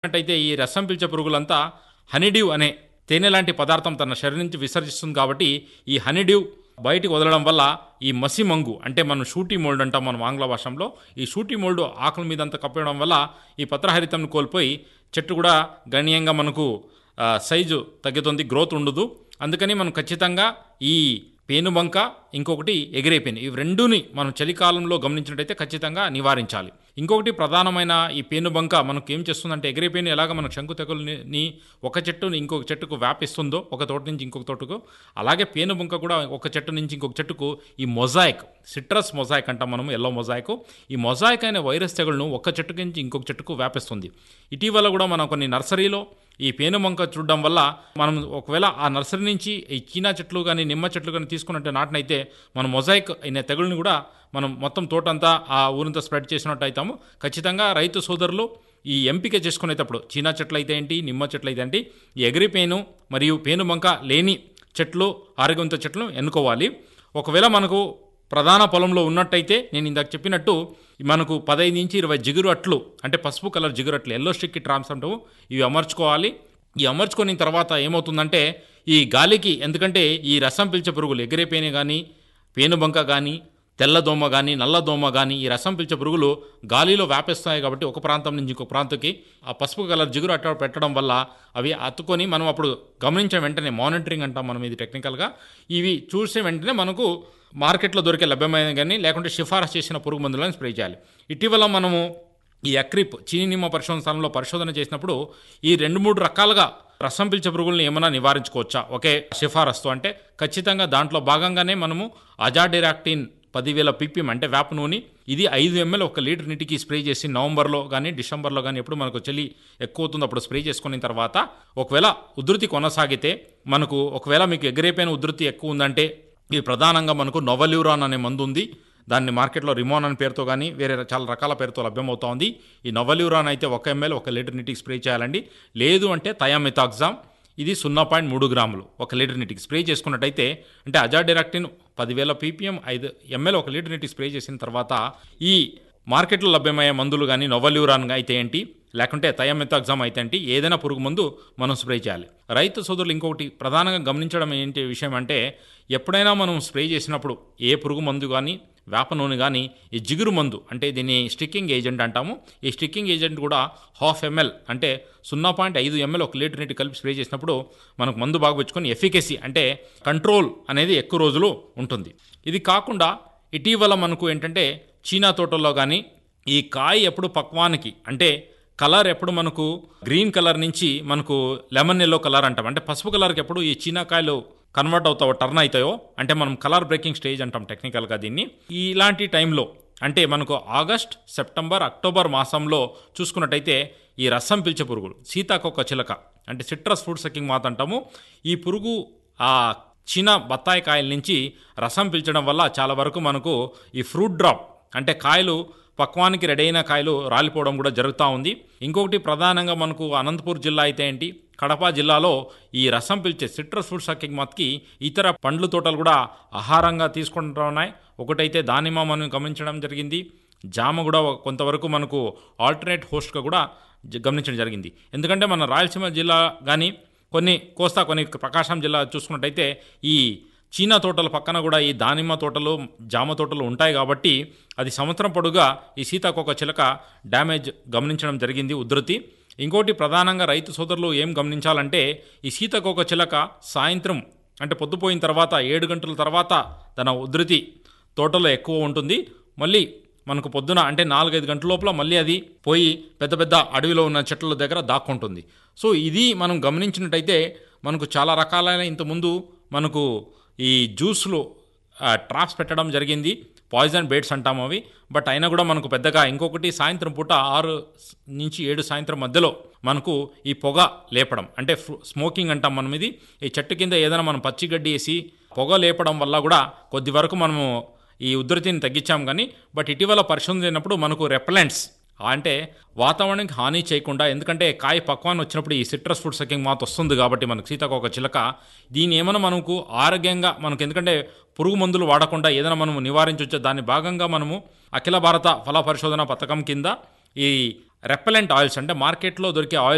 గమనించినట్టయితే ఈ రసం పీల్చే పురుగులంతా హనీడ్యూ అనే తేనె లాంటి పదార్థం తన శరీరం నుంచి విసర్జిస్తుంది కాబట్టి ఈ హనీడ్యూ బయటికి వదలడం వల్ల ఈ మసి మంగు అంటే మనం షూటీ మోల్డ్ అంటాం మనం ఆంగ్ల భాషలో ఈ షూటీ మోల్డ్ ఆకుల మీద అంతా కప్పడం వల్ల ఈ పత్రహరితం కోల్పోయి చెట్టు కూడా గణనీయంగా మనకు ఆ, సైజు తగ్గుతుంది గ్రోత్ ఉండదు అందుకని మనం ఖచ్చితంగా ఈ పేనుబంక ఇంకొకటి ఎగిరే పేను ఇవి రెండుని మనం చలికాలంలో గమనించినట్టయితే ఖచ్చితంగా నివారించాలి ఇంకొకటి ప్రధానమైన ఈ పేనుబంక మనకు ఏం చేస్తుందంటే ఎగిరే పేను ఎలాగ మన శంకు తెగుల్ని ఒక చెట్టుని ఇంకొక చెట్టుకు వ్యాపిస్తుందో ఒక తోట నుంచి ఇంకొక తోటకు అలాగే పేనుబంక కూడా ఒక చెట్టు నుంచి ఇంకొక చెట్టుకు ఈ మొజాయిక్ సిట్రస్ మొజాయిక్ అంటాం మనం ఎల్లో మొజాయిక్ ఈ మొజాయిక్ అనే వైరస్ తెగులను ఒక చెట్టు నుంచి ఇంకొక చెట్టుకు వ్యాపిస్తుంది ఇటీవల కూడా మనం కొన్ని నర్సరీలో ఈ పేనుబంక చూడడం వల్ల మనం ఒకవేళ ఆ నర్సరీ నుంచి ఈ చీనా చెట్లు కానీ నిమ్మ చెట్లు కానీ తీసుకున్నట్టు నాటినైతే మనం మొజాయిక్ అయిన తెగుల్ని కూడా మనం మొత్తం తోటంతా ఆ ఊరంతా స్ప్రెడ్ చేసినట్టు అవుతాము ఖచ్చితంగా రైతు సోదరులు ఈ ఎంపిక చేసుకునేటప్పుడు చీనా చెట్లు అయితే ఏంటి నిమ్మ చెట్లు అయితే ఏంటి ఈ ఎగిరి పేను మరియు పేనుబంక లేని చెట్లు ఆరోగ్యంతో చెట్లు ఎన్నుకోవాలి ఒకవేళ మనకు ప్రధాన పొలంలో ఉన్నట్టయితే నేను ఇందాక చెప్పినట్టు మనకు పదహైదు నుంచి ఇరవై జిగురు అట్లు అంటే పసుపు కలర్ జిగురు అట్లు ఎల్లో స్టిక్ ట్రామ్స్ అంటాము ఇవి అమర్చుకోవాలి ఈ అమర్చుకున్న తర్వాత ఏమవుతుందంటే ఈ గాలికి ఎందుకంటే ఈ రసం పీల్చే పురుగులు ఎగిరే పేను కానీ పేనుబంక కానీ తెల్లదోమ కానీ నల్లదోమ కానీ ఈ రసం పీల్చే పురుగులు గాలిలో వ్యాపిస్తాయి కాబట్టి ఒక ప్రాంతం నుంచి ఇంకొక ప్రాంతంకి ఆ పసుపు కలర్ జిగురు అట్ట పెట్టడం వల్ల అవి అతుకొని మనం అప్పుడు గమనించిన వెంటనే మానిటరింగ్ అంటాం మనం ఇది టెక్నికల్గా ఇవి చూసే వెంటనే మనకు మార్కెట్లో దొరికే లభ్యమైన కానీ లేకుంటే సిఫారసు చేసిన పురుగు మందులను స్ప్రే చేయాలి ఇటీవల మనము ఈ అక్రిప్ చీని నిమ్మ పరిశోధన స్థానంలో పరిశోధన చేసినప్పుడు ఈ రెండు మూడు రకాలుగా రసం పీల్చే పురుగులను ఏమైనా నివారించుకోవచ్చా ఒకే సిఫారసు అంటే ఖచ్చితంగా దాంట్లో భాగంగానే మనము అజాడిరాక్టిన్ పదివేల పీపీఎం అంటే వేప నూనె ఇది ఐదు ఎంఎల్ ఒక లీటర్ నీటికి స్ప్రే చేసి నవంబర్లో కానీ డిసెంబర్లో కానీ ఎప్పుడు మనకు చలి ఎక్కువ అవుతుందో అప్పుడు స్ప్రే చేసుకున్న తర్వాత ఒకవేళ ఉధృతి కొనసాగితే మనకు ఒకవేళ మీకు ఎగిరేపోయిన ఉధృతి ఎక్కువ ఉందంటే ఇది ప్రధానంగా మనకు నొవల్యూరాన్ అనే మందు ఉంది దాన్ని మార్కెట్లో రిమోన్ అనే పేరుతో కానీ వేరే చాలా రకాల పేరుతో లభ్యమవుతా ఉంది ఈ నొవల్యూరాన్ అయితే ఒక ఎంఎల్ ఒక లీటర్ నీటికి స్ప్రే చేయాలండి లేదు అంటే థయామిథాక్సామ్ ఇది సున్నా పాయింట్ మూడు గ్రాములు ఒక లీటర్ నీటికి స్ప్రే చేసుకున్నట్టయితే అంటే అజాడెరాక్టిన్ పదివేల పీపీఎం ఐదు ఎంఎల్ ఒక లీటర్ నీటికి స్ప్రే చేసిన తర్వాత ఈ మార్కెట్లో లభ్యమయ్యే మందులు కానీ నొవల్యూరాన్ అయితే ఏంటి లేకుంటే థయామెథాగ్జామ్ అయితే ఏంటి ఏదైనా పురుగు మందు మనం స్ప్రే చేయాలి రైతు సోదరులు ఇంకొకటి ప్రధానంగా గమనించడం ఏంటి విషయం అంటే ఎప్పుడైనా మనం స్ప్రే చేసినప్పుడు ఏ పురుగు మందు కానీ వేప నూనె కానీ ఈ జిగురు మందు అంటే దీన్ని స్టిక్కింగ్ ఏజెంట్ అంటాము ఈ స్టిక్కింగ్ ఏజెంట్ కూడా హాఫ్ ఎంఎల్ అంటే సున్నా పాయింట్ ఐదు ఎంఎల్ ఒక లీటర్ నీటి కలిపి స్ప్రే చేసినప్పుడు మనకు మందు బాగా పెంచుకొని ఎఫికసీ అంటే కంట్రోల్ అనేది ఎక్కువ రోజులు ఉంటుంది ఇది కాకుండా ఇటీవల మనకు ఏంటంటే చీనా తోటల్లో కానీ ఈ కాయ ఎప్పుడు పక్వానికి అంటే కలర్ ఎప్పుడు మనకు గ్రీన్ కలర్ నుంచి మనకు లెమన్ ఎల్లో కలర్ అంటాం అంటే పసుపు కలర్కి ఎప్పుడు ఈ చీనాకాయలు కన్వర్ట్ అవుతావో టర్న్ అవుతాయో అంటే మనం కలర్ బ్రేకింగ్ స్టేజ్ అంటాం టెక్నికల్గా దీన్ని ఇలాంటి టైంలో అంటే మనకు ఆగస్ట్ సెప్టెంబర్ అక్టోబర్ మాసంలో చూసుకున్నట్టయితే ఈ రసం పిలిచే పురుగులు సీతాకొక చిలక అంటే సిట్రస్ ఫ్రూట్ సకింగ్ మాత అంటాము ఈ పురుగు ఆ చిన్న బత్తాయి కాయల నుంచి రసం పీల్చడం వల్ల చాలా వరకు మనకు ఈ ఫ్రూట్ డ్రాప్ అంటే కాయలు పక్వానికి రెడీ అయిన కాయలు రాలిపోవడం కూడా జరుగుతూ ఉంది ఇంకొకటి ప్రధానంగా మనకు అనంతపూర్ జిల్లా అయితే ఏంటి కడప జిల్లాలో ఈ రసం పిలిచే సిట్రస్ ఫ్రూట్ సకింగ్ మత్కి ఇతర పండ్ల తోటలు కూడా ఆహారంగా తీసుకుంటూ ఉన్నాయి ఒకటైతే దానిమ్మ మనం గమనించడం జరిగింది జామ కూడా కొంతవరకు మనకు ఆల్టర్నేట్ హోస్ట్గా కూడా జ- గమనించడం జరిగింది ఎందుకంటే మన రాయలసీమ జిల్లా కానీ కొన్ని కోస్తా కొన్ని ప్రకాశం జిల్లా చూసుకున్నట్టయితే ఈ చీనా తోటల పక్కన కూడా ఈ దానిమ్మ తోటలు జామ తోటలు ఉంటాయి కాబట్టి అది సంవత్సరం పొడుగా ఈ సీతాకోక చిలక డ్యామేజ్ గమనించడం జరిగింది ఉధృతి ఇంకోటి ప్రధానంగా రైతు సోదరులు ఏం గమనించాలంటే ఈ సీతాకోక చిలక సాయంత్రం అంటే పొద్దుపోయిన తర్వాత ఏడు గంటల తర్వాత తన ఉధృతి తోటలో ఎక్కువ ఉంటుంది మళ్ళీ మనకు పొద్దున అంటే నాలుగైదు గంటల లోపల మళ్ళీ అది పోయి పెద్ద పెద్ద అడవిలో ఉన్న చెట్ల దగ్గర దాక్కుంటుంది సో ఇది మనం గమనించినట్టయితే మనకు చాలా రకాలైన ఇంతకుముందు మనకు ఈ జ్యూస్లు ట్రాప్స్ పెట్టడం జరిగింది పాయిజన్ బేడ్స్ అంటాము అవి బట్ అయినా కూడా మనకు పెద్దగా ఇంకొకటి సాయంత్రం పూట ఆరు నుంచి ఏడు సాయంత్రం మధ్యలో మనకు ఈ పొగ లేపడం అంటే ఫ్రు- స్మోకింగ్ అంటాం మనం ఇది ఈ చెట్టు కింద ఏదైనా మనం పచ్చిగడ్డి వేసి పొగ లేపడం వల్ల కూడా కొద్ది వరకు మనము ఈ ఉధృతిని తగ్గించాం కానీ బట్ ఇటీవల పరిశోధన చేసినప్పుడు మనకు రెపలెంట్స్ అంటే వాతావరణానికి హాని చేయకుండా ఎందుకంటే కాయ పక్వాన్ని వచ్చినప్పుడు ఈ సిట్రస్ ఫుడ్ సకింగ్ మాత వస్తుంది కాబట్టి మనకు సీతాకోక చిలక దీని ఏమైనా మనకు ఆరోగ్యంగా మనకు ఎందుకంటే పురుగు మందులు వాడకుండా ఏదైనా మనము నివారించవచ్చు దాని భాగంగా మనము అఖిల భారత ఫల పరిశోధన పథకం కింద ఈ రెప్పలెంట్ ఆయిల్స్ అంటే మార్కెట్లో దొరికే ఆయిల్స్